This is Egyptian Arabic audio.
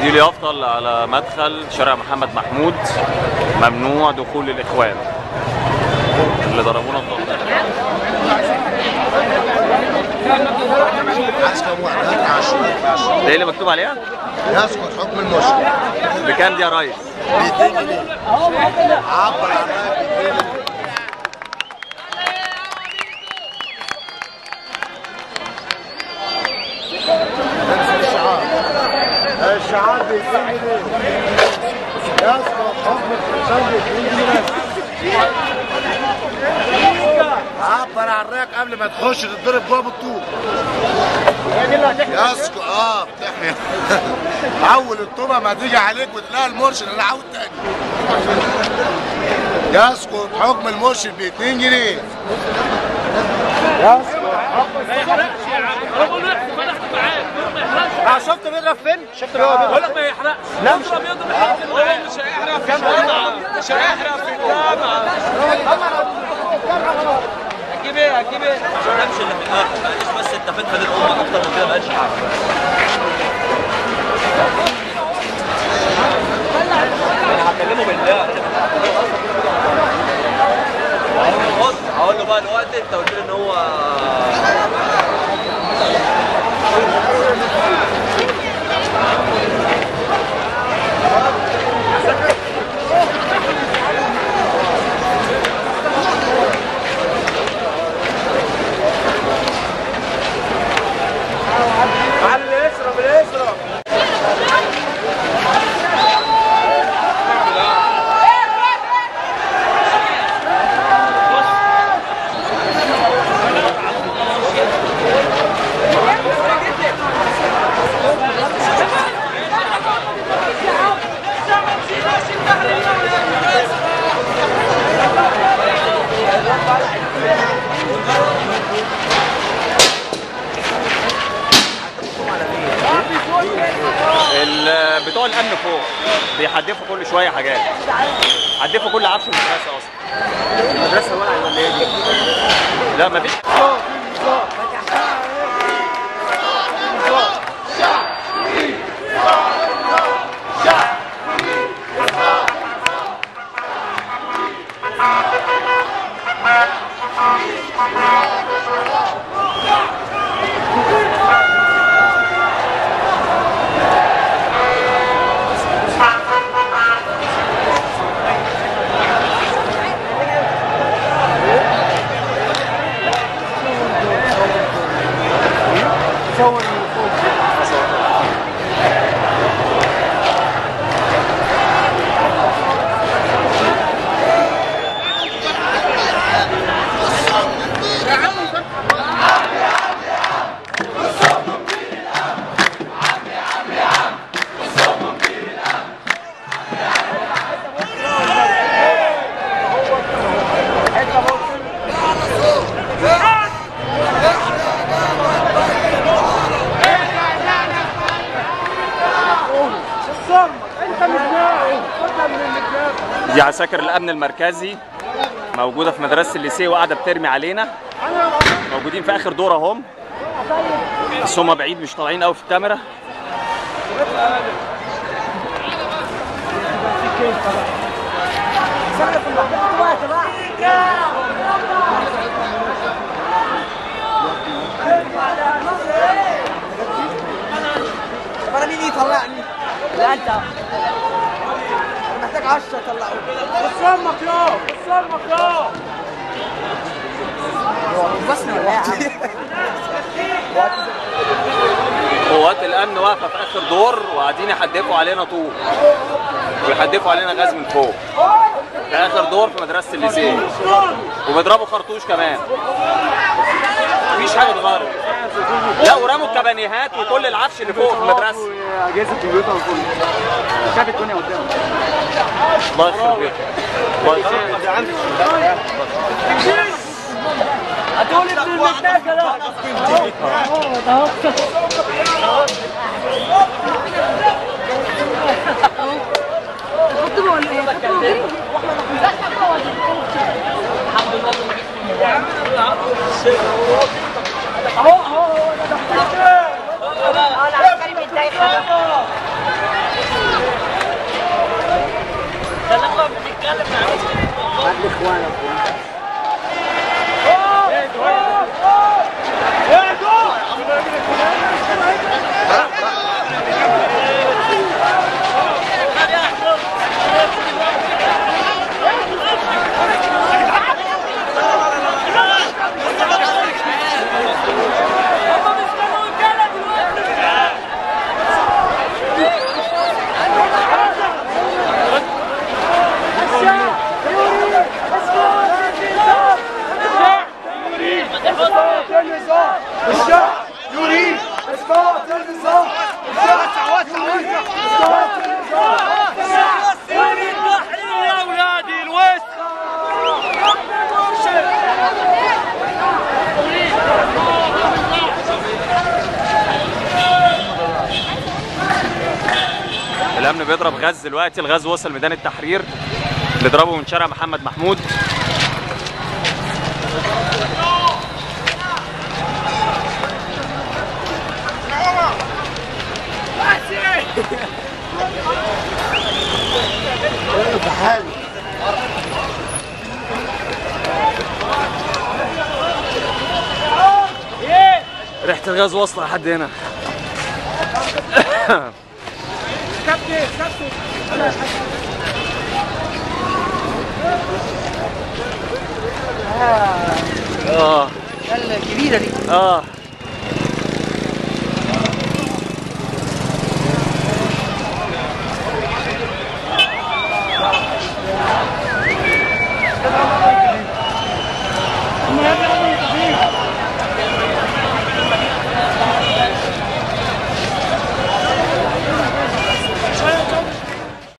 دي اليافطة على مدخل شارع محمد محمود ممنوع دخول الإخوان اللي ضربونا الضرب عايز كام واحد؟ هات 10 ده ايه اللي مكتوب عليها؟ يسقط حكم المشرف بكام دي يا ريس؟ 200 جنيه عبر عن رأيك ب 200 جنيه الشعار ب 200 جنيه يسقط حكم الحسام ب 200 جنيه عبر عن رأيك قبل ما تخش تتضرب جوه بالطوب يسقط اه بتحمي اول الطوبه ما تيجي عليك وتلاقي المرشد انا عاود تاني يسقط حكم المرشد ب 2 جنيه يسقط اه شفت بيضرب فين؟ شفت هو بيضرب بقول لك ما يحرقش لا مش بيضرب هو مش هيحرق في الجامعة مش هيحرق في الجامعة هتجيب ايه هتجيب ايه؟ عشان امشي اللي في الاخر معلش بس انت فين فادي امك اكتر من كده بقاش حاجه انا هكلمه بالله بص هقول له بقى دلوقتي انت قلت لي ان هو علي اشرب اشرب ال- بتوع الامن فوق بيحدفوا كل شويه حاجات حدفوا كل عفش المدرسه اصلا المدرسه ولع ولا ايه دي؟ لا مفيش دي عساكر الامن المركزي موجوده في مدرسه الليسيه وقاعده بترمي علينا موجودين في اخر دور اهم بس هم بعيد مش طالعين قوي في الكاميرا انا مين يطلعني؟ لا انت محتاج 10 طلعوا بص امك يا بص امك يا بصني ولا ايه يا عم؟ قوات الامن واقفه في اخر دور وقاعدين يحدفوا علينا طوب ويحدفوا علينا غاز من فوق في اخر دور في مدرسه الليسيه وبيضربوا خرطوش كمان مفيش حاجه اتغيرت لا ورموا الكبانيهات وكل العفش اللي فوق في المدرسه اجهزه الكمبيوتر وكله شاف الدنيا قدامك الله يخرب بيتك الله يخرب بيتك. هتقول ابن المتاكه ده انا عسكري متضايق خلي اخوانك النظام الشعب يريد اسقاط النظام الشعب وسع وسع اسقاط النظام تحرير يا اولادي الوسط الامن بيضرب غاز دلوقتي الغاز وصل ميدان التحرير بيضربه من شارع محمد محمود ريحة الغاز واصلة لحد هنا اه الكبيره دي اه